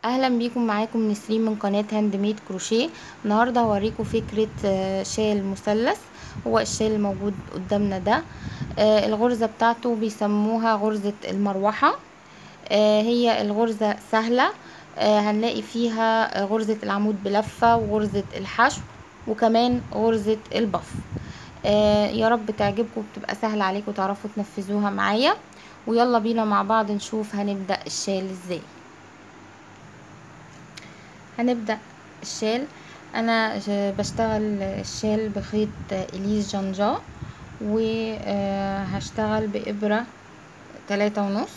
اهلا بيكم معاكم نسرين من قناة هاند ميد كروشيه النهاردة هوريكم فكرة آه، شال مثلث هو الشال الموجود قدامنا ده آه، الغرزة بتاعته بيسموها غرزة المروحة آه، هي الغرزة سهلة هنلاقي فيها غرزة العمود بلفة وغرزة الحشو وكمان غرزة البف يا رب تعجبكم وتبقى سهلة عليكم تعرفوا تنفذوها معايا ويلا بينا مع بعض نشوف هنبدأ الشال ازاي هنبدأ الشال انا بشتغل الشال بخيط اليز جنجا وهشتغل بإبرة تلاتة ونص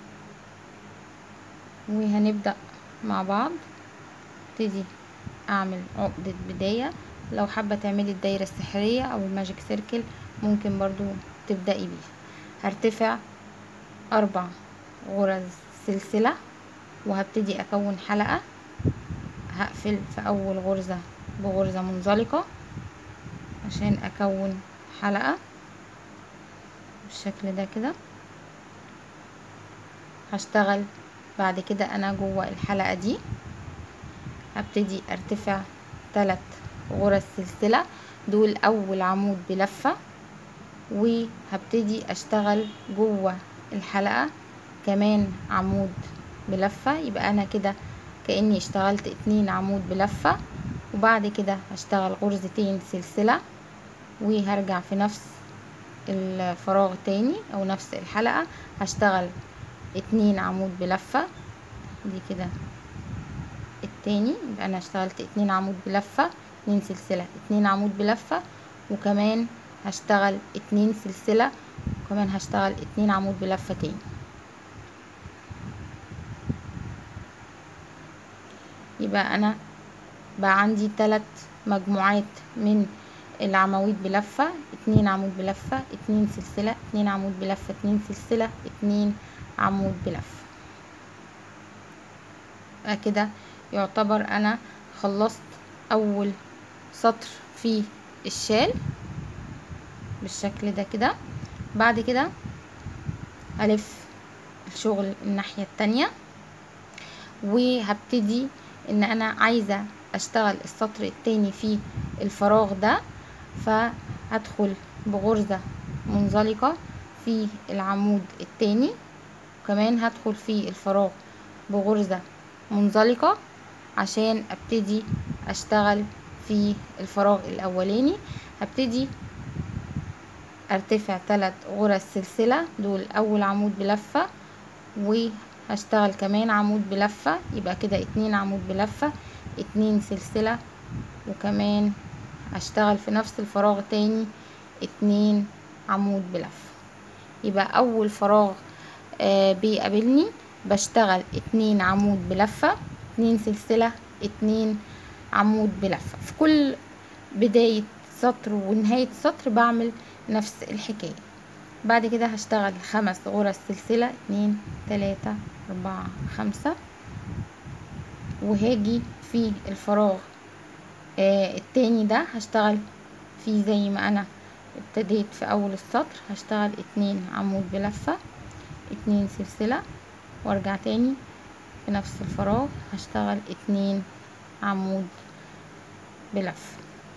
وهنبدأ مع بعض ابتدي اعمل عقدة بداية لو حابة تعملي الدايرة السحرية او الماجيك سيركل ممكن برضو تبدأي بيها هرتفع اربع غرز سلسلة وهبتدي اكون حلقة هقفل في اول غرزة بغرزة منزلقة عشان اكون حلقة بالشكل ده كده هشتغل بعد كده انا جوه الحلقة دي هبتدي ارتفع ثلاث غرز سلسلة دول اول عمود بلفة وهبتدي اشتغل جوه الحلقة كمان عمود بلفة يبقى انا كده كأني اشتغلت اتنين عمود بلفة وبعد كده هشتغل غرزتين سلسلة وهرجع في نفس الفراغ تاني او نفس الحلقة هشتغل اتنين عمود بلفة دي كده التاني يبقى انا اشتغلت اتنين عمود بلفة اتنين سلسلة اتنين عمود بلفة وكمان هشتغل اتنين سلسلة وكمان هشتغل اتنين عمود بلفة تاني يبقى انا بقى عندي ثلاث مجموعات من العواميد بلفة اتنين عمود بلفة اتنين سلسلة اتنين عمود بلفة اتنين سلسلة اتنين عمود بلفة كده يعتبر انا خلصت اول سطر في الشال بالشكل ده كده بعد كده الف الشغل الناحية التانية وهبتدي ان انا عايزة اشتغل السطر التاني في الفراغ ده فهدخل بغرزة منزلقة في العمود التاني وكمان هدخل في الفراغ بغرزة منزلقة عشان ابتدي اشتغل في الفراغ الاولاني هبتدي ارتفع ثلاث غرز سلسلة دول اول عمود بلفة وهشتغل كمان عمود بلفة يبقى كده اتنين عمود بلفة اتنين سلسلة وكمان هشتغل في نفس الفراغ تاني اتنين عمود بلفة يبقى اول فراغ آه بيقابلني بشتغل اتنين عمود بلفة اتنين سلسلة اتنين عمود بلفة في كل بداية سطر ونهاية سطر بعمل نفس الحكاية بعد كده هشتغل خمس غرز سلسلة اتنين تلاتة اربعة خمسة وهاجي في الفراغ آه التاني ده هشتغل فيه زي ما انا ابتديت في اول السطر هشتغل اتنين عمود بلفة اتنين سلسلة وارجع تاني في نفس الفراغ هشتغل اتنين عمود بلفة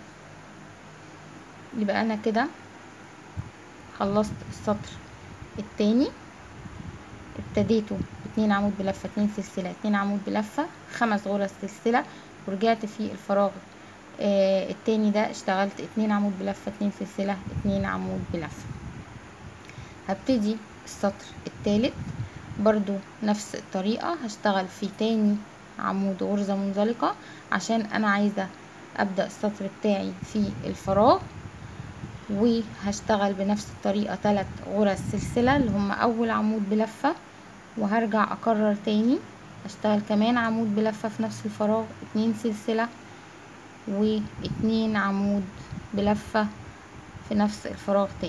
يبقى انا كده خلصت السطر التاني ابتديته اتنين عمود بلفة اتنين سلسلة اتنين عمود بلفة خمس غرز سلسلة ورجعت في الفراغ آه التاني ده اشتغلت اتنين عمود بلفة اتنين سلسلة اتنين عمود بلفة هبتدي السطر التالت برضو نفس الطريقة هشتغل في تاني عمود غرزة منزلقة عشان انا عايزة ابدأ السطر بتاعي في الفراغ وهشتغل بنفس الطريقة تلات غرز سلسلة اللي هم اول عمود بلفة وهرجع اكرر تاني هشتغل كمان عمود بلفة في نفس الفراغ اتنين سلسلة واتنين عمود بلفة في نفس الفراغ تاني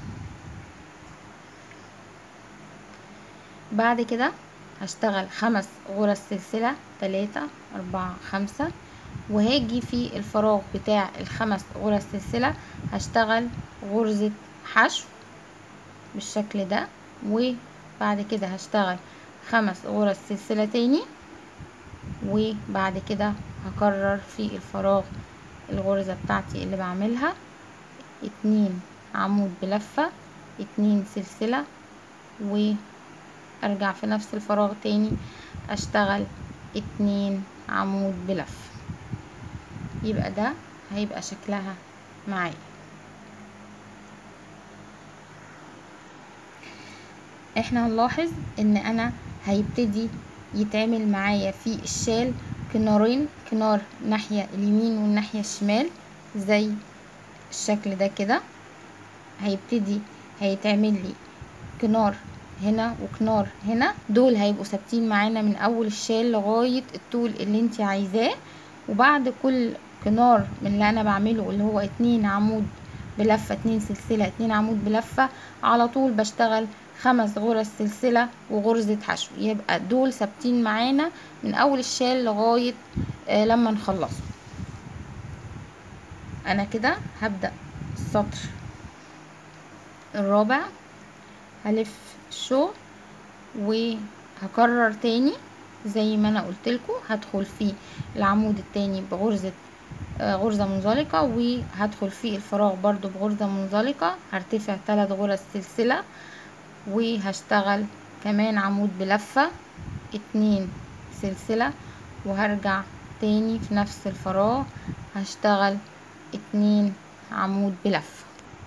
بعد كده هشتغل خمس غرز سلسلة تلاتة اربعة خمسة وهاجي في الفراغ بتاع الخمس غرز سلسلة هشتغل غرزة حشو بالشكل ده وبعد كده هشتغل خمس غرز سلسلة تاني وبعد كده هكرر في الفراغ الغرزة بتاعتي اللي بعملها اتنين عمود بلفة اتنين سلسلة وارجع في نفس الفراغ تاني اشتغل اتنين عمود بلف يبقى ده هيبقى شكلها معايا احنا هنلاحظ ان انا هيبتدي يتعمل معايا في الشال كنارين كنار ناحية اليمين والناحية الشمال زي الشكل ده كده هيبتدي هيتعمل لي كنار هنا وكنار هنا دول هيبقوا ثابتين معانا من اول الشال لغاية الطول اللي انت عايزاه وبعد كل كنار من اللي انا بعمله اللي هو اتنين عمود بلفة اتنين سلسلة اتنين عمود بلفة على طول بشتغل خمس غرز سلسلة وغرزة حشو يبقى دول ثابتين معانا من اول الشال لغاية آه لما نخلصه انا كده هبدأ السطر الرابع هلف الشغل وهكرر تاني زي ما انا قلتلكوا هدخل في العمود التاني بغرزة آه غرزة منزلقة وهدخل في الفراغ برضو بغرزة منزلقة هرتفع ثلاث غرز سلسلة وهشتغل كمان عمود بلفة اتنين سلسلة وهرجع تاني في نفس الفراغ هشتغل اتنين عمود بلفة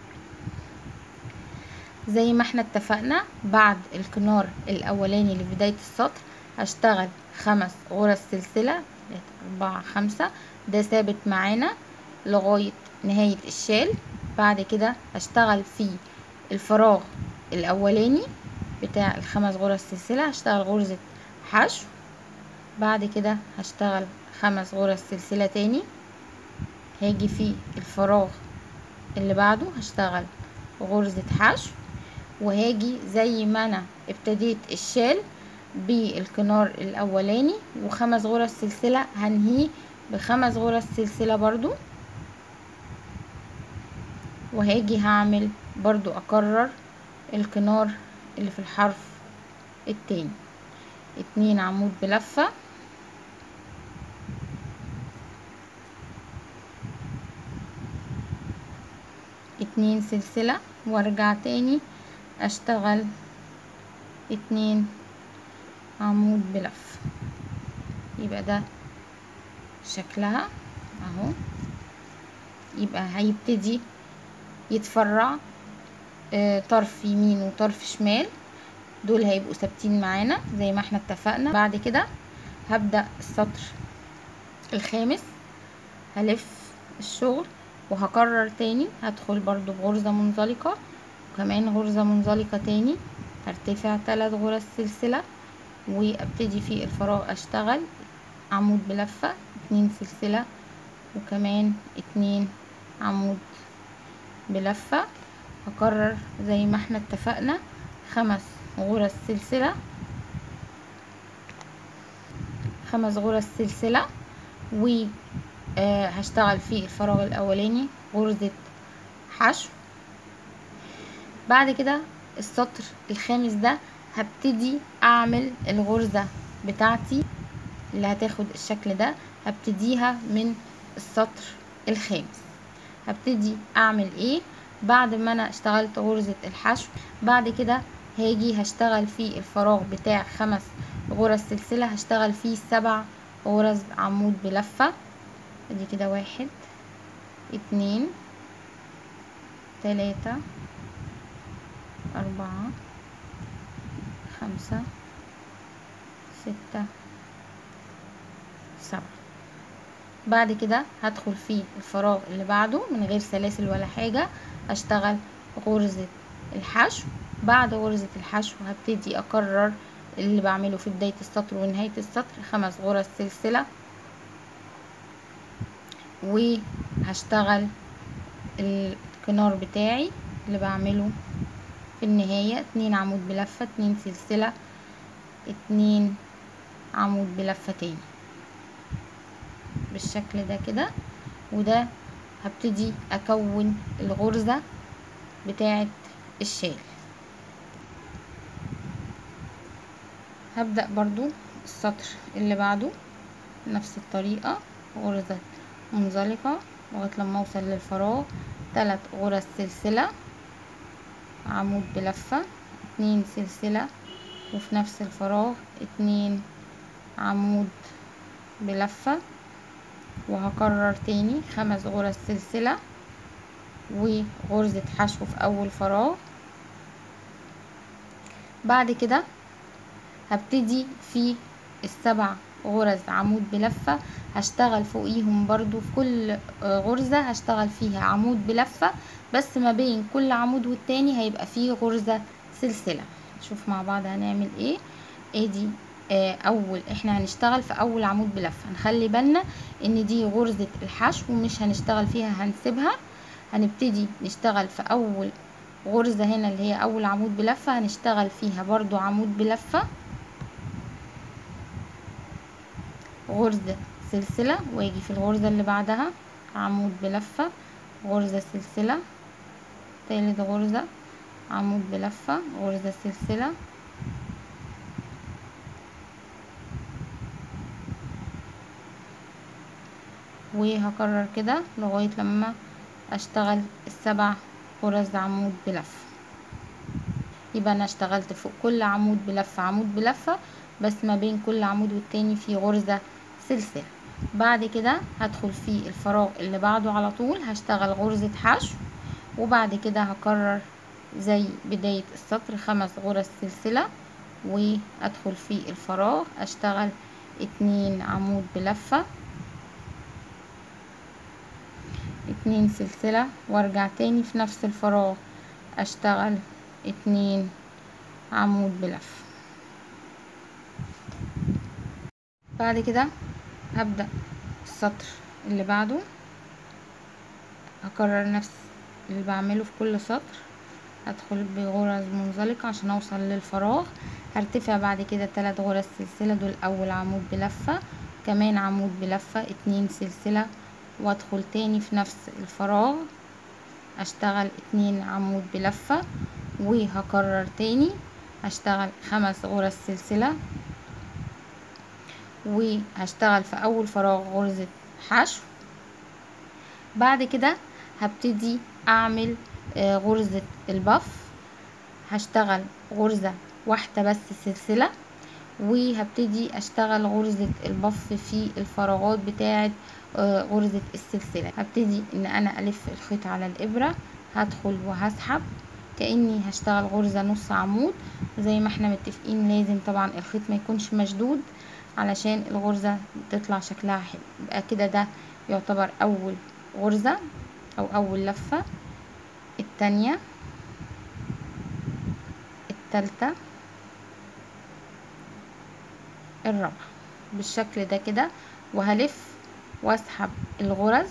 زي ما احنا اتفقنا بعد الكنار الاولاني اللي في بداية السطر هشتغل خمس غرز سلسلة اربعة خمسة ده ثابت معانا لغاية نهاية الشال بعد كده هشتغل في الفراغ الاولاني بتاع الخمس غرز سلسلة هشتغل غرزة حشو بعد كده هشتغل خمس غرز سلسلة تاني هاجي في الفراغ اللي بعده هشتغل غرزة حشو وهاجي زي ما انا ابتديت الشال بالكنار الاولاني وخمس غرز سلسلة هنهيه بخمس غرز سلسلة برضو وهاجي هعمل برضو اكرر الكنار اللي في الحرف التاني اتنين عمود بلفة اتنين سلسلة وارجع تاني اشتغل اتنين عمود بلف يبقى ده شكلها اهو يبقى هيبتدي يتفرع اه طرف يمين وطرف شمال دول هيبقوا ثابتين معانا زي ما احنا اتفقنا بعد كده هبدأ السطر الخامس هلف الشغل وهكرر تاني هدخل برضو بغرزة منزلقة وكمان غرزة منزلقة تاني هرتفع ثلاث غرز سلسلة وابتدي في الفراغ اشتغل عمود بلفة اتنين سلسلة وكمان اتنين عمود بلفة هكرر زي ما احنا اتفقنا خمس غرز سلسلة خمس غرز سلسلة و آه هشتغل في الفراغ الاولاني غرزة حشو بعد كده السطر الخامس ده هبتدي اعمل الغرزة بتاعتي اللي هتاخد الشكل ده هبتديها من السطر الخامس هبتدي اعمل ايه بعد ما انا اشتغلت غرزة الحشو بعد كده هاجي هشتغل في الفراغ بتاع خمس غرز سلسلة هشتغل فيه سبع غرز عمود بلفة ادي كده واحد اتنين تلاتة اربعة خمسة ستة سبعة بعد كده هدخل في الفراغ اللي بعده من غير سلاسل ولا حاجة اشتغل غرزة الحشو بعد غرزة الحشو هبتدي اكرر اللي بعمله في بداية السطر ونهاية السطر خمس غرز سلسلة وهشتغل الكنار بتاعي اللي بعمله في النهاية اتنين عمود بلفة اتنين سلسلة اتنين عمود بلفة تاني بالشكل ده كده وده هبتدي اكون الغرزة بتاعة الشال هبدأ برضو السطر اللي بعده نفس الطريقة غرزة منزلقة لغاية لما اوصل للفراغ تلات غرز سلسلة عمود بلفة اتنين سلسلة وفي نفس الفراغ اتنين عمود بلفة وهكرر تاني خمس غرز سلسلة وغرزة حشو في اول فراغ بعد كده هبتدي في السبع غرز عمود بلفة هشتغل فوقيهم برضو في كل غرزة هشتغل فيها عمود بلفة بس ما بين كل عمود والتاني هيبقى فيه غرزة سلسلة شوف مع بعض هنعمل ايه ادي آه اول احنا هنشتغل في اول عمود بلفة هنخلي بالنا ان دي غرزة الحشو ومش هنشتغل فيها هنسيبها هنبتدي نشتغل في اول غرزة هنا اللي هي اول عمود بلفة هنشتغل فيها برضو عمود بلفة غرزة سلسلة واجي في الغرزة اللي بعدها عمود بلفة غرزة سلسلة تالت غرزة عمود بلفة غرزة سلسلة وهكرر كده لغاية لما اشتغل السبع غرز عمود بلفة يبقى انا اشتغلت فوق كل عمود بلفة عمود بلفة بس ما بين كل عمود والتاني في غرزة سلسلة بعد كده هدخل في الفراغ اللي بعده على طول هشتغل غرزة حشو وبعد كده هكرر زي بداية السطر خمس غرز سلسلة وادخل في الفراغ اشتغل اتنين عمود بلفة اتنين سلسلة وارجع تاني في نفس الفراغ اشتغل اتنين عمود بلفة بعد كده هبدأ السطر اللي بعده هكرر نفس اللي بعمله في كل سطر هدخل بغرز منزلقة عشان اوصل للفراغ هرتفع بعد كده تلات غرز سلسلة دول اول عمود بلفة كمان عمود بلفة اتنين سلسلة وادخل تاني في نفس الفراغ اشتغل اتنين عمود بلفة وهكرر تاني هشتغل خمس غرز سلسلة وهشتغل في اول فراغ غرزة حشو بعد كده هبتدي اعمل آه غرزة البف هشتغل غرزة واحدة بس سلسلة وهبتدي اشتغل غرزة البف في الفراغات بتاعة آه غرزة السلسلة هبتدي ان انا الف الخيط على الابرة هدخل وهسحب كاني هشتغل غرزة نص عمود زي ما احنا متفقين لازم طبعا الخيط ما يكونش مشدود علشان الغرزة تطلع شكلها حلو يبقى كده ده يعتبر اول غرزة او اول لفة التانية التالتة الرابعة بالشكل ده كده وهلف واسحب الغرز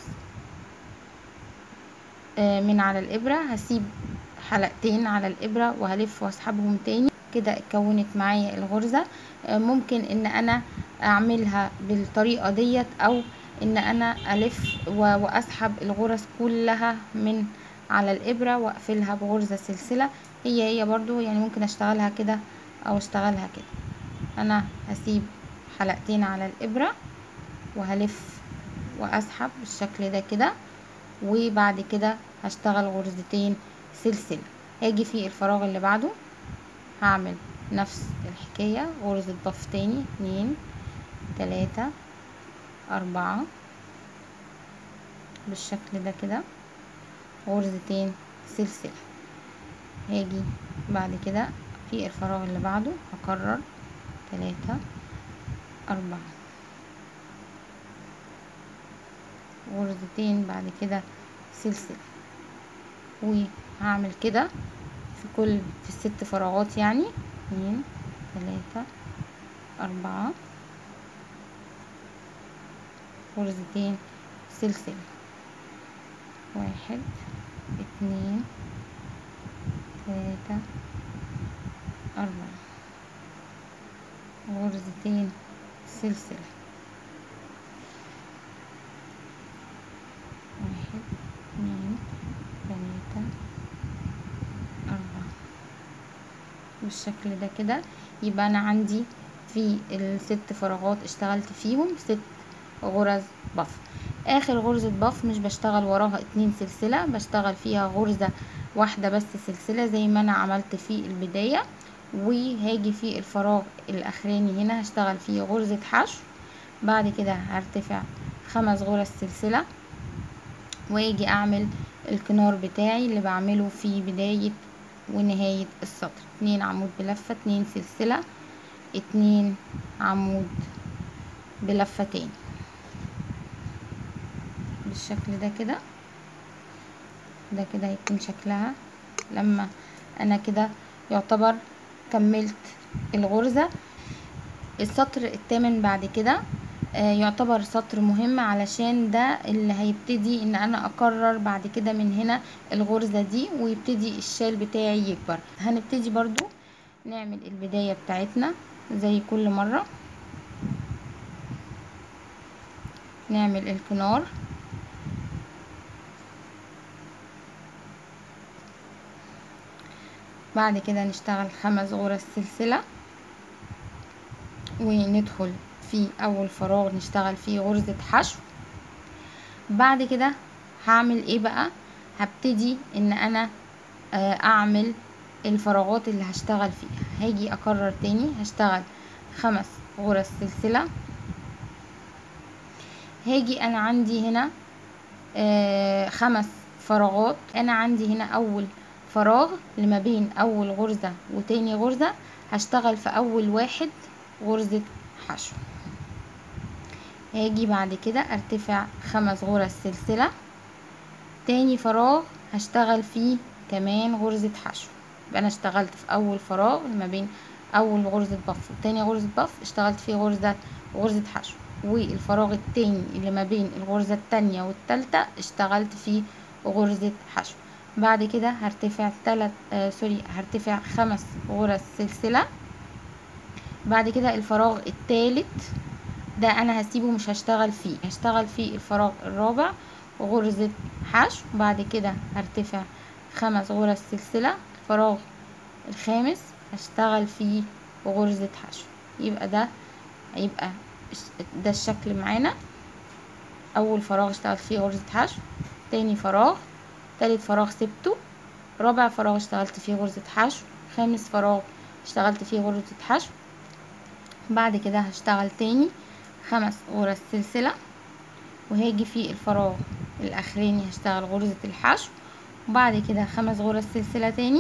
من على الابرة هسيب حلقتين على الابرة وهلف واسحبهم تاني كده اتكونت معايا الغرزة ممكن ان انا اعملها بالطريقة ديت او ان انا الف واسحب الغرز كلها من على الابرة واقفلها بغرزة سلسلة هي هي برضو يعني ممكن اشتغلها كده او اشتغلها كده انا هسيب حلقتين على الابرة وهلف واسحب بالشكل ده كده وبعد كده هشتغل غرزتين سلسلة هاجي في الفراغ اللي بعده هعمل نفس الحكاية غرزة ضف تاني اتنين تلاتة اربعة بالشكل ده كده غرزتين سلسلة هاجي بعد كده في الفراغ اللي بعده هكرر تلاتة أربعة غرزتين بعد كده سلسلة وهعمل كده في كل في الست فراغات يعني اتنين تلاتة أربعة غرزتين سلسلة واحد اتنين تلاتة أربعة غرزتين سلسلة واحد اتنين تلاتة أربعة بالشكل ده كده يبقى أنا عندي في الست فراغات اشتغلت فيهم ست غرز بف اخر غرزة بف مش بشتغل وراها اتنين سلسلة بشتغل فيها غرزة واحدة بس سلسلة زي ما انا عملت في البداية وهاجي في الفراغ الاخراني هنا هشتغل فيه غرزة حشو بعد كده هرتفع خمس غرز سلسلة واجي اعمل الكنار بتاعي اللي بعمله في بداية ونهاية السطر اتنين عمود بلفة اتنين سلسلة اتنين عمود بلفة تاني بالشكل ده كده ده كده هيكون شكلها لما انا كده يعتبر كملت الغرزة السطر الثامن بعد كده آه، يعتبر سطر مهم علشان ده اللي هيبتدي ان انا اكرر بعد كده من هنا الغرزة دي ويبتدي الشال بتاعي يكبر هنبتدي برضو نعمل البداية بتاعتنا زي كل مرة نعمل الكنار بعد كده نشتغل خمس غرز سلسلة وندخل في اول فراغ نشتغل فيه غرزة حشو بعد كده هعمل ايه بقى هبتدي ان انا آه، اعمل الفراغات اللي هشتغل فيها هاجي اكرر تاني هشتغل خمس غرز سلسلة هاجي انا عندي هنا آه، خمس فراغات انا عندي هنا اول فراغ لما بين اول غرزة وتاني غرزة هشتغل في اول واحد غرزة حشو هاجي بعد كده ارتفع خمس غرز سلسلة تاني فراغ هشتغل فيه كمان غرزة حشو يبقى انا اشتغلت في اول فراغ ما بين اول غرزة بف وتاني غرزة بف اشتغلت فيه غرزة غرزة حشو والفراغ التاني اللي ما بين الغرزة التانية والتالتة اشتغلت فيه غرزة حشو بعد كده هرتفع تلت آه سوري هرتفع خمس غرز سلسلة بعد كده الفراغ التالت ده انا هسيبه مش هشتغل فيه هشتغل فيه الفراغ الرابع غرزة حشو بعد كده هرتفع خمس غرز سلسلة الفراغ الخامس هشتغل فيه غرزة حشو يبقى ده هيبقى ده الشكل معانا اول فراغ اشتغلت فيه غرزة حشو تاني فراغ تالت فراغ سبته رابع فراغ اشتغلت فيه غرزة حشو خامس فراغ اشتغلت فيه غرزة حشو بعد كده هشتغل تاني خمس غرز سلسلة وهاجي في الفراغ الاخراني هشتغل غرزة الحشو وبعد كده خمس غرز سلسلة تاني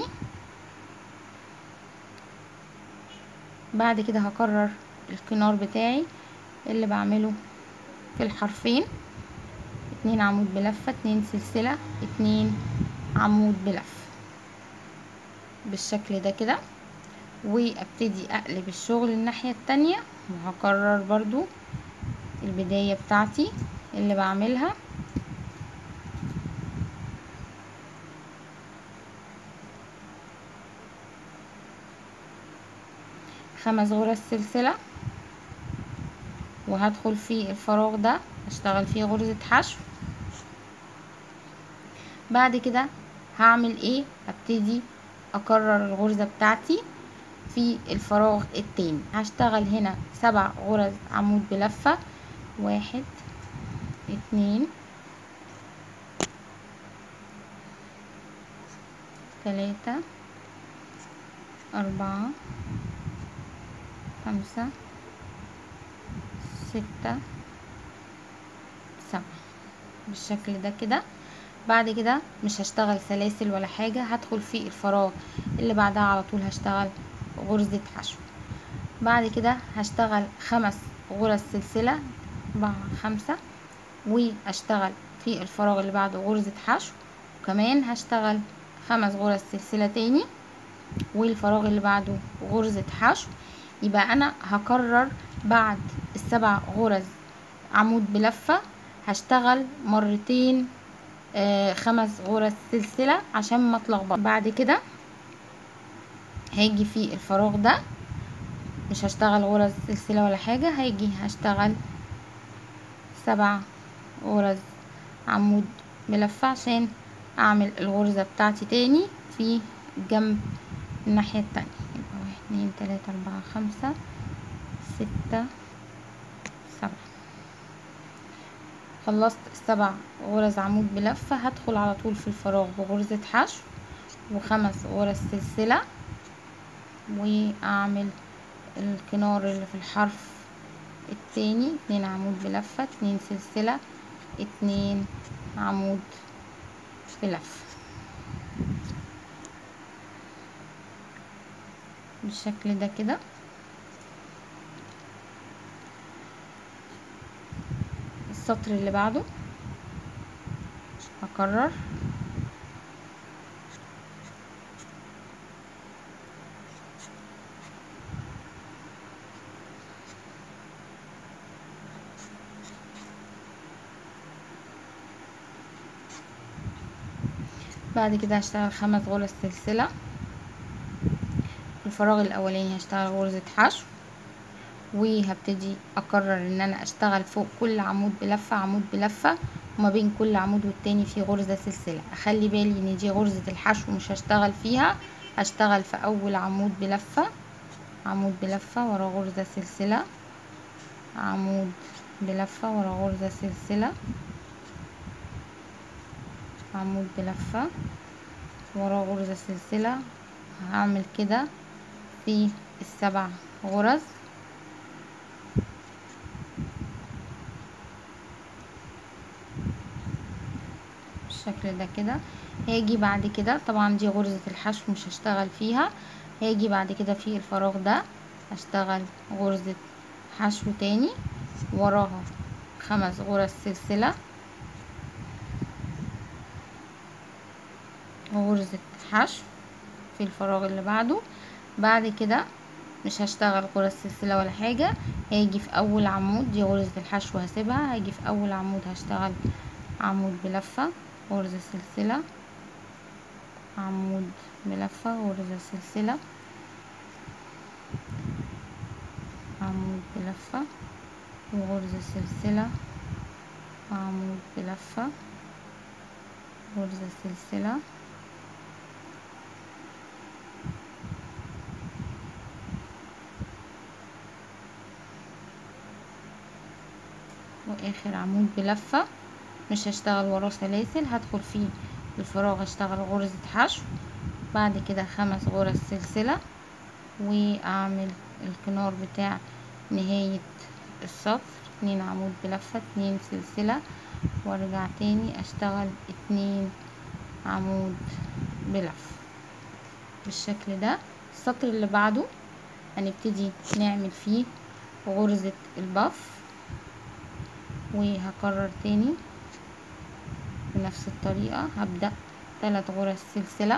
بعد كده هكرر الكنار بتاعي اللي بعمله في الحرفين اتنين عمود بلفة اتنين سلسلة اتنين عمود بلف بالشكل ده كده وابتدي اقلب الشغل الناحية التانية وهكرر برضو البداية بتاعتي اللي بعملها خمس غرز سلسلة وهدخل في الفراغ ده اشتغل فيه غرزة حشو بعد كده هعمل ايه هبتدي اكرر الغرزة بتاعتي في الفراغ التاني هشتغل هنا سبع غرز عمود بلفة واحد اتنين تلاتة أربعة خمسة ستة سبعة بالشكل ده كده بعد كده مش هشتغل سلاسل ولا حاجة هدخل في الفراغ اللي بعدها على طول هشتغل غرزة حشو بعد كده هشتغل خمس غرز سلسلة أربعة خمسة واشتغل في الفراغ اللي بعده غرزة حشو وكمان هشتغل خمس غرز سلسلة تاني والفراغ اللي بعده غرزة حشو يبقى انا هكرر بعد السبع غرز عمود بلفة هشتغل مرتين آه خمس غرز سلسلة عشان ما اتلخبط بعد كده هاجي في الفراغ ده مش هشتغل غرز سلسلة ولا حاجة هاجي هشتغل سبع غرز عمود ملفة عشان اعمل الغرزة بتاعتي تاني في جنب الناحية التانية يبقى واحد اتنين تلاتة اربعة خمسة ستة سبعة خلصت السبع غرز عمود بلفة هدخل على طول في الفراغ بغرزة حشو وخمس غرز سلسلة واعمل الكنار اللي في الحرف التاني اتنين عمود بلفة اتنين سلسلة اتنين عمود بلفة بالشكل ده كده السطر اللي بعده هكرر بعد كده هشتغل خمس غرز سلسلة الفراغ الاولاني هشتغل غرزة حشو وهبتدي اكرر ان انا اشتغل فوق كل عمود بلفة عمود بلفة وما بين كل عمود والتاني في غرزة سلسلة اخلي بالي ان دي غرزة الحشو مش هشتغل فيها هشتغل في اول عمود بلفة عمود بلفة ورا غرزة سلسلة عمود بلفة ورا غرزة سلسلة عمود بلفة ورا غرزة سلسلة هعمل كده في السبع غرز بالشكل ده كده هاجي بعد كده طبعا دي غرزة الحشو مش هشتغل فيها هاجي بعد كده في الفراغ ده هشتغل غرزة حشو تاني وراها خمس غرز سلسلة غرزة حشو في الفراغ اللي بعده بعد كده مش هشتغل غرز سلسلة ولا حاجة هاجي في اول عمود دي غرزة الحشو هسيبها هاجي في اول عمود هشتغل عمود بلفة غرزة سلسلة عمود بلفة غرزة سلسلة عمود بلفة وغرزة سلسلة عمود بلفة غرزة سلسلة واخر عمود بلفة مش هشتغل وراه سلاسل هدخل فيه الفراغ هشتغل غرزة حشو بعد كده خمس غرز سلسلة واعمل الكنار بتاع نهاية السطر اتنين عمود بلفة اتنين سلسلة وارجع تاني اشتغل اتنين عمود بلفة بالشكل ده السطر اللي بعده هنبتدي نعمل فيه غرزة البف وهكرر تاني بنفس الطريقة هبدأ ثلاث غرز سلسلة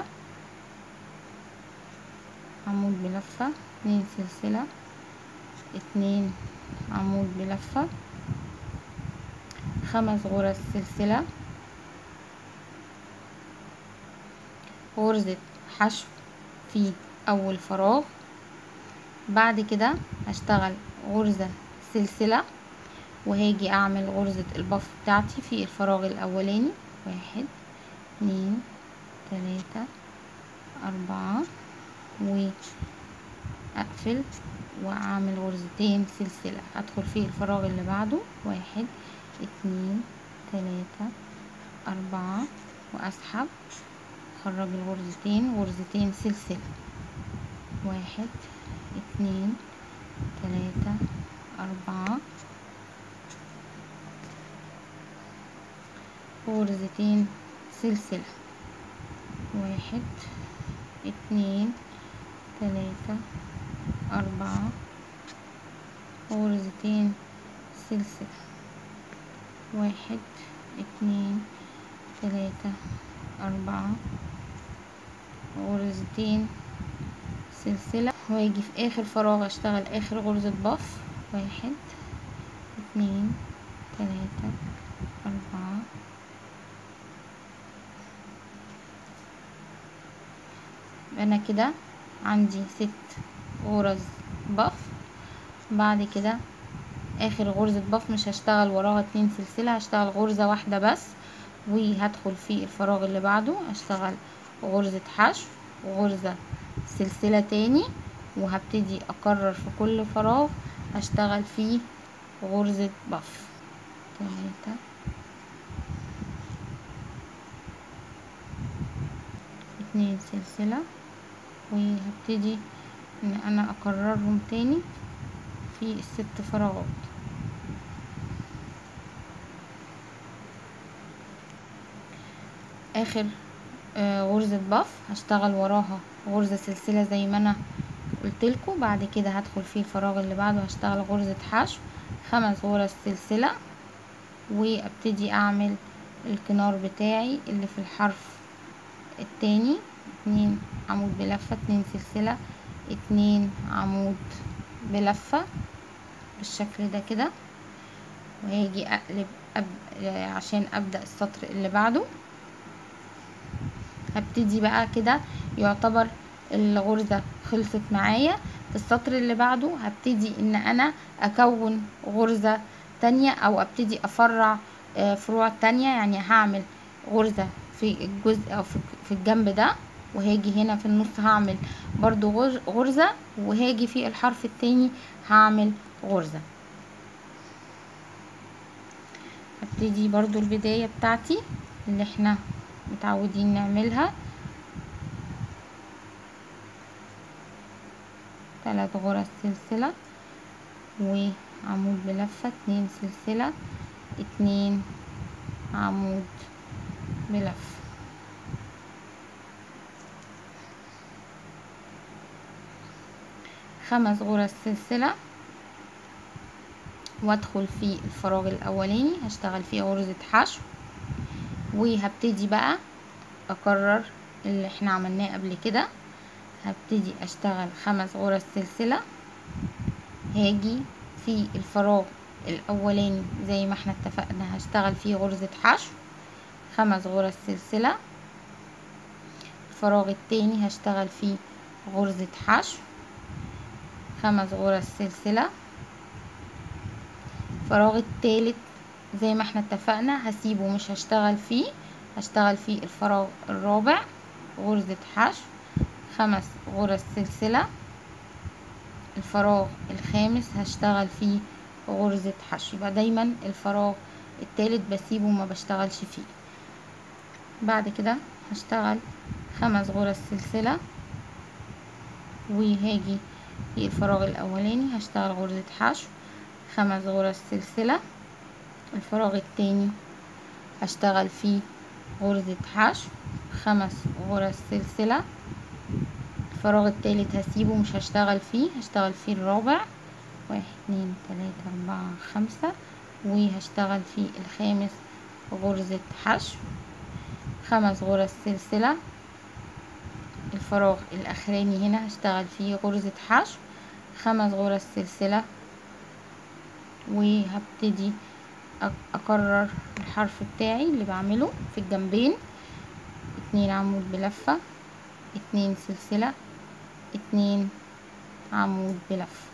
عمود بلفة اتنين سلسلة اتنين عمود بلفة خمس غرز سلسلة غرزة حشو في أول فراغ بعد كده هشتغل غرزة سلسلة وهاجي اعمل غرزة البف بتاعتي في الفراغ الاولاني واحد اتنين تلاتة اربعة واقفل واعمل غرزتين سلسلة ادخل في الفراغ اللي بعده واحد اتنين تلاتة اربعة واسحب اخرج الغرزتين غرزتين سلسلة واحد اتنين تلاتة اربعة غرزتين سلسلة واحد اتنين تلاتة أربعة غرزتين سلسلة واحد اتنين تلاتة أربعة غرزتين سلسلة واجي في آخر فراغ اشتغل آخر غرزة بف واحد اتنين تلاتة أربعة انا كده عندي ست غرز بف بعد كده اخر غرزة بف مش هشتغل وراها اتنين سلسلة هشتغل غرزة واحدة بس وهدخل في الفراغ اللي بعده هشتغل غرزة حشو وغرزة سلسلة تاني وهبتدي اكرر في كل فراغ هشتغل فيه غرزة بف تلاتة اتنين سلسلة وهبتدي ان انا اكررهم تاني في الست فراغات اخر آه، غرزة بف هشتغل وراها غرزة سلسلة زي ما انا قلتلكوا بعد كده هدخل في الفراغ اللي بعده هشتغل غرزة حشو خمس غرز سلسلة وابتدي اعمل الكنار بتاعي اللي في الحرف التاني اتنين عمود بلفة اتنين سلسلة اتنين عمود بلفة بالشكل ده كده وهاجي اقلب أب... عشان ابدأ السطر اللي بعده هبتدي بقى كده يعتبر الغرزة خلصت معايا في السطر اللي بعده هبتدي ان انا اكون غرزة تانية او ابتدي افرع آه، فروع تانية يعني هعمل غرزة في الجزء او في في الجنب ده وهاجي هنا في النص هعمل برضو غر- غرزة وهاجي في الحرف التاني هعمل غرزة هبتدي برضو البداية بتاعتي اللي احنا متعودين نعملها ثلاث غرز سلسلة وعمود بلفة اتنين سلسلة اتنين عمود بلفة خمس غرز سلسلة وادخل في الفراغ الاولاني هشتغل فيه غرزة حشو وهبتدي بقى اكرر اللي احنا عملناه قبل كده هبتدي اشتغل خمس غرز سلسلة هاجي في الفراغ الاولاني زي ما احنا اتفقنا هشتغل فيه غرزة حشو خمس غرز سلسلة الفراغ التاني هشتغل فيه غرزة حشو خمس غرز سلسلة الفراغ التالت زي ما احنا اتفقنا هسيبه مش هشتغل فيه هشتغل فيه الفراغ الرابع غرزة حشو خمس غرز سلسلة الفراغ الخامس هشتغل فيه غرزة حشو يبقى دايما الفراغ التالت بسيبه ما بشتغلش فيه بعد كده هشتغل خمس غرز سلسلة وهاجي في الفراغ الاولاني هشتغل غرزة حشو خمس غرز سلسلة الفراغ التاني هشتغل فيه غرزة حشو خمس غرز سلسلة الفراغ التالت هسيبه مش هشتغل فيه هشتغل فيه الرابع واحد اتنين تلاتة اربعة خمسة وهشتغل فيه الخامس غرزة حشو خمس غرز سلسلة الفراغ الاخراني هنا هشتغل فيه غرزة حشو خمس غرز سلسلة وهبتدي أك- اكرر الحرف بتاعي اللي بعمله في الجنبين اتنين عمود بلفة اتنين سلسلة اتنين عمود بلفة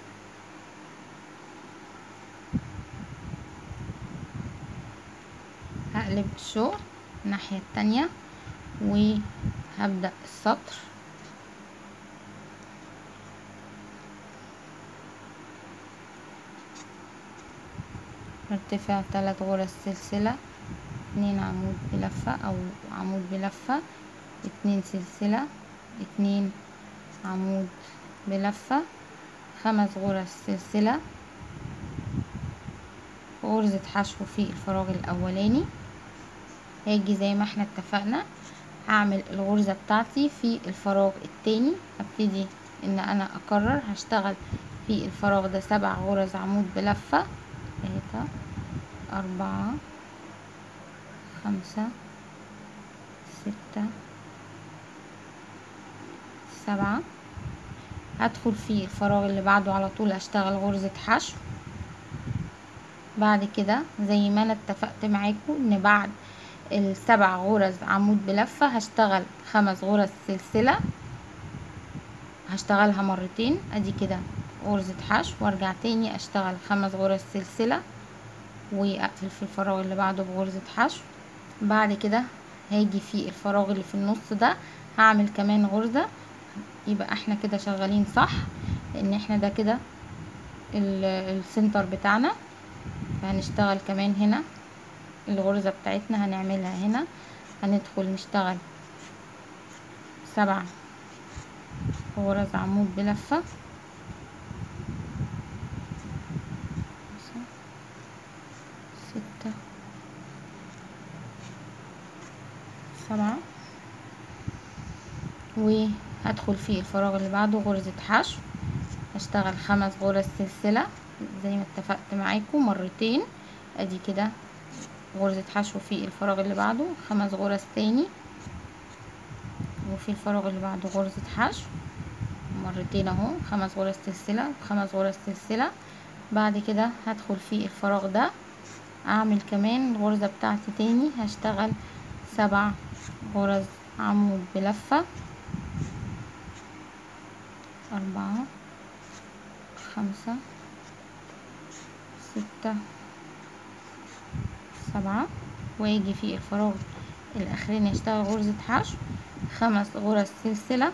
هقلب الشغل الناحية التانية وهبدأ السطر ارتفاع ثلاث غرز سلسلة اتنين عمود بلفة او عمود بلفة اتنين سلسلة اتنين عمود بلفة خمس غرز سلسلة غرزة حشو في الفراغ الاولاني هاجي زي ما احنا اتفقنا هعمل الغرزة بتاعتي في الفراغ التاني هبتدي ان انا اكرر هشتغل في الفراغ ده سبع غرز عمود بلفة تلاتة أربعة خمسة ستة سبعة هدخل في الفراغ اللي بعده على طول هشتغل غرزة حشو بعد كده زي ما انا اتفقت معاكم ان بعد السبع غرز عمود بلفة هشتغل خمس غرز سلسلة هشتغلها مرتين ادي كده غرزة حشو وارجع تاني اشتغل خمس غرز سلسلة واقفل في الفراغ اللي بعده بغرزة حشو بعد كده هاجي في الفراغ اللي في النص ده هعمل كمان غرزة يبقى احنا كده شغالين صح لان احنا ده كده ال- السنتر بتاعنا فهنشتغل كمان هنا الغرزة بتاعتنا هنعملها هنا هندخل نشتغل سبع غرز عمود بلفة ستة سبعة وهدخل في الفراغ اللي بعده غرزة حشو هشتغل خمس غرز سلسلة زي ما اتفقت معاكم مرتين ادي كده غرزة حشو في الفراغ اللي بعده خمس غرز تاني وفي الفراغ اللي بعده غرزة حشو مرتين اهو خمس غرز سلسلة وخمس غرز سلسلة بعد كده هدخل في الفراغ ده اعمل كمان الغرزة بتاعتي تاني هشتغل سبع غرز عمود بلفة أربعة خمسة ستة سبعة واجي في الفراغ الاخراني هشتغل غرزة حشو خمس غرز سلسلة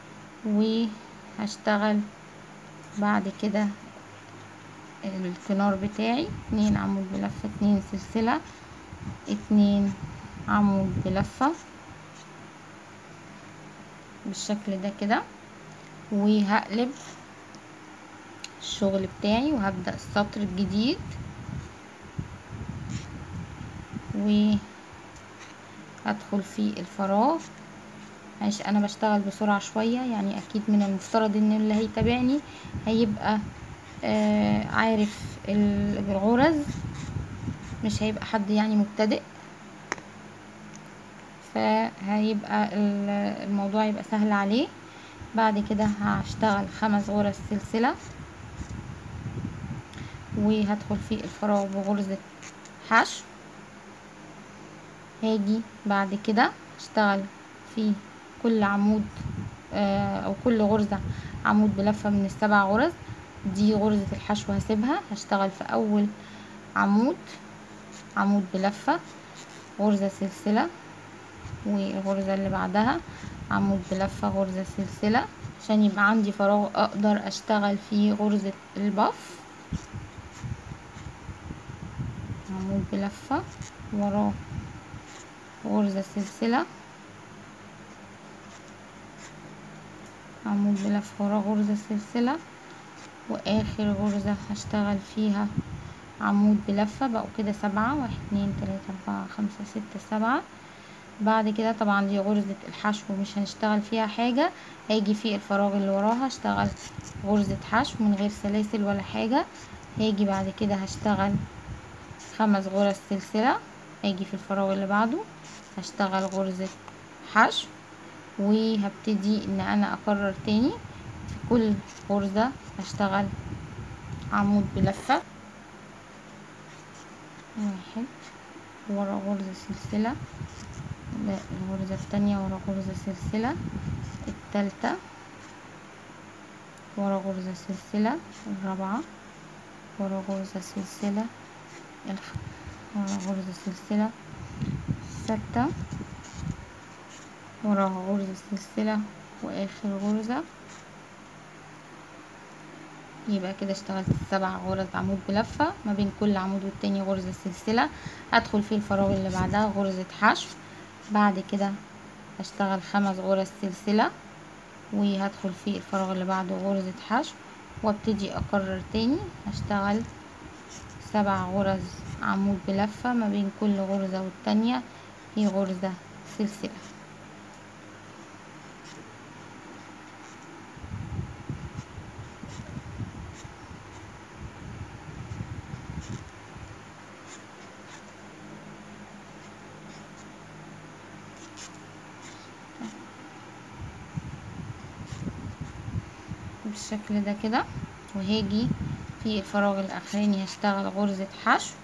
وهشتغل بعد كده الكنار بتاعي اتنين عمود بلفة اتنين سلسلة اتنين عمود بلفة بالشكل ده كده وهقلب الشغل بتاعي وهبدأ السطر الجديد وهدخل في الفراغ معلش انا بشتغل بسرعة شوية يعني اكيد من المفترض ان اللي هيتابعني هيبقى آه عارف الغرز مش هيبقى حد يعني مبتدئ فهيبقى الموضوع يبقى سهل عليه بعد كده هشتغل خمس غرز سلسلة وهدخل في الفراغ بغرزة حشو هاجي بعد كده اشتغل في كل عمود او كل غرزة عمود بلفة من السبع غرز دي غرزة الحشو هسيبها هشتغل في اول عمود عمود بلفة غرزة سلسلة والغرزة اللي بعدها عمود بلفة غرزة سلسلة عشان يبقى عندي فراغ اقدر اشتغل فيه غرزة البف عمود بلفة وراه غرزة سلسلة عمود بلفة وراه غرزة سلسلة واخر غرزة هشتغل فيها عمود بلفة بقوا كده سبعة واحد اتنين تلاتة اربعة خمسة ستة سبعة بعد كده طبعا دي غرزة الحشو مش هنشتغل فيها حاجة هاجي في الفراغ اللي وراها هشتغل غرزة حشو من غير سلاسل ولا حاجة هاجي بعد كده هشتغل خمس غرز سلسلة هاجي في الفراغ اللي بعده هشتغل غرزة حشو وهبتدي ان انا اكرر تاني في كل غرزة هشتغل عمود بلفة واحد ورا غرزة سلسلة لا الغرزة التانية ورا غرزة سلسلة التالتة ورا غرزة سلسلة الرابعة ورا غرزة سلسلة الخ... ورا غرزة سلسلة ستة وراها غرزة سلسلة واخر غرزة يبقى كده اشتغلت سبع غرز عمود بلفة ما بين كل عمود والتاني غرزة سلسلة هدخل في الفراغ اللي بعدها غرزة حشو بعد كده هشتغل خمس غرز سلسلة وهدخل في الفراغ اللي بعده غرزة حشو وابتدي اكرر تاني هشتغل سبع غرز عمود بلفة ما بين كل غرزة والتانية في غرزة سلسلة بالشكل ده كده وهاجي في الفراغ الاخراني هشتغل غرزة حشو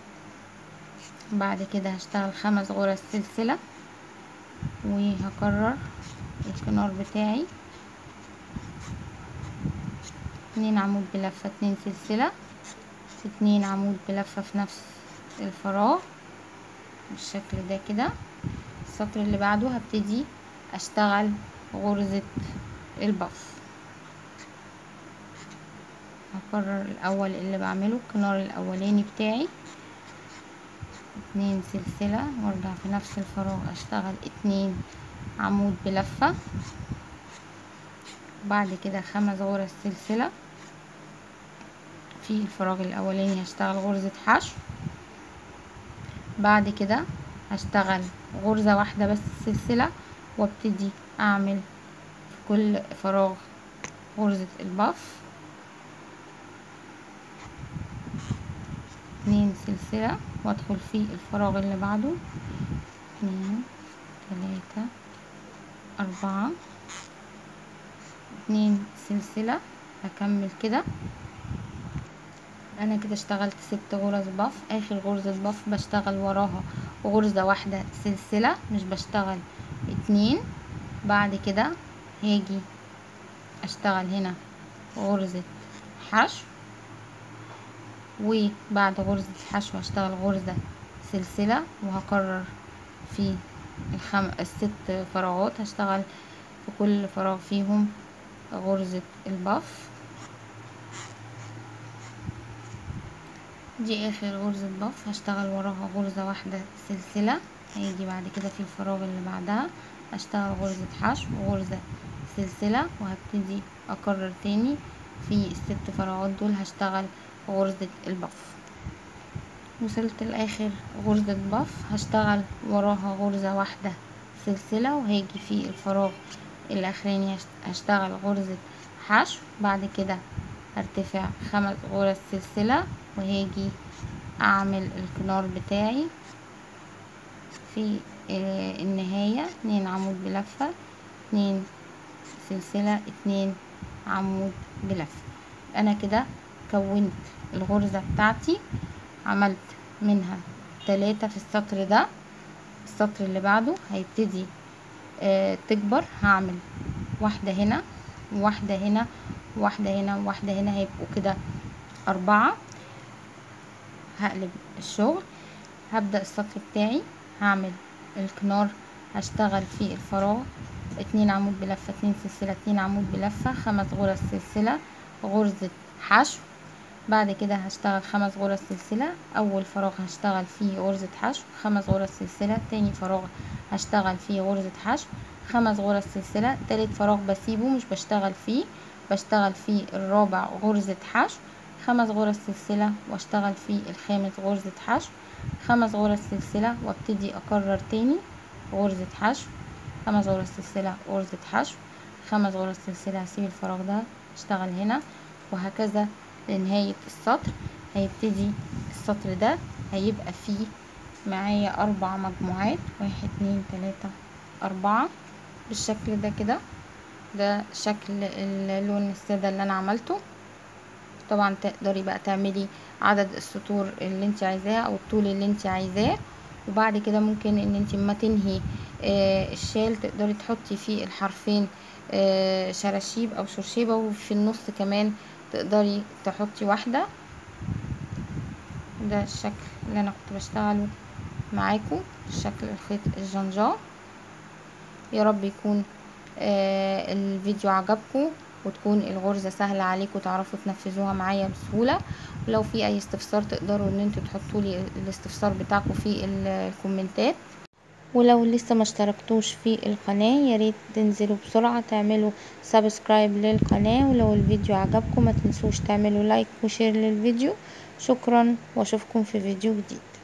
بعد كده هشتغل خمس غرز سلسلة وهكرر الكنار بتاعي اتنين عمود بلفة اتنين سلسلة اتنين عمود بلفة في نفس الفراغ بالشكل ده كده السطر اللي بعده هبتدي اشتغل غرزة البف هكرر الاول اللي بعمله الكنار الاولاني بتاعي اتنين سلسلة وارجع في نفس الفراغ اشتغل اتنين عمود بلفة بعد كده خمس غرز سلسلة في الفراغ الاولاني هشتغل غرزة حشو بعد كده هشتغل غرزة واحدة بس سلسلة وابتدي اعمل في كل فراغ غرزة البف اتنين سلسلة وادخل في الفراغ اللي بعده اتنين تلاتة اربعة اتنين سلسلة هكمل كده انا كده اشتغلت ست غرز بف اخر غرزة بف بشتغل وراها غرزة واحدة سلسلة مش بشتغل اتنين بعد كده هاجي اشتغل هنا غرزة حشو وبعد غرزة الحشو هشتغل غرزة سلسلة وهكرر في الخم... الست فراغات هشتغل في كل فراغ فيهم غرزة البف دي اخر غرزة بف هشتغل وراها غرزة واحدة سلسلة هيجي بعد كده في الفراغ اللي بعدها هشتغل غرزة حشو وغرزة سلسلة وهبتدي اكرر تاني في الست فراغات دول هشتغل غرزة البف وصلت لاخر غرزة بف هشتغل وراها غرزة واحدة سلسلة وهيجي في الفراغ الاخراني هشتغل غرزة حشو بعد كده هرتفع خمس غرز سلسلة وهاجي اعمل الكنار بتاعي في النهاية اتنين عمود بلفة اتنين سلسلة اتنين عمود بلفة انا كده كونت الغرزة بتاعتي عملت منها تلاتة في السطر ده السطر اللي بعده هيبتدي اه تكبر هعمل واحدة هنا وواحدة هنا وواحدة هنا وواحدة هنا هيبقوا كده أربعة هقلب الشغل هبدأ السطر بتاعي هعمل الكنار هشتغل في الفراغ اتنين عمود بلفة اتنين سلسلة اتنين عمود بلفة خمس غرز سلسلة غرزة حشو بعد كده هشتغل خمس غرز سلسلة اول فراغ هشتغل فيه غرزة حشو خمس غرز سلسلة تاني فراغ هشتغل فيه غرزة حشو خمس غرز سلسلة تالت فراغ بسيبه مش بشتغل فيه بشتغل في الرابع غرزة حشو خمس غرز سلسلة واشتغل في الخامس غرزة حشو خمس غرز سلسلة وابتدي اكرر تاني غرزة حشو خمس غرز سلسلة غرزة حشو خمس غرز سلسلة هسيب الفراغ ده اشتغل هنا وهكذا لنهاية السطر هيبتدي السطر ده هيبقى فيه معايا اربع مجموعات واحد اتنين تلاتة اربعة بالشكل ده كده ده شكل اللون السادة اللي انا عملته طبعا تقدري بقى تعملي عدد السطور اللي انت عايزاه او الطول اللي انت عايزاه وبعد كده ممكن ان انت ما تنهي آه الشال تقدري تحطي فيه الحرفين آه شراشيب او شرشيبة وفي النص كمان تقدري تحطي واحدة ده الشكل اللي انا كنت بشتغله معاكم شكل الخيط الجنجاه يا رب يكون آه الفيديو عجبكم وتكون الغرزة سهلة عليكم وتعرفوا تنفذوها معايا بسهولة ولو في اي استفسار تقدروا ان انتوا تحطوا لي الاستفسار بتاعكم في الكومنتات ولو لسه ما اشتركتوش في القناة يا ريت تنزلوا بسرعة تعملوا سبسكرايب للقناة ولو الفيديو عجبكم ما تنسوش تعملوا لايك وشير للفيديو شكرا واشوفكم في فيديو جديد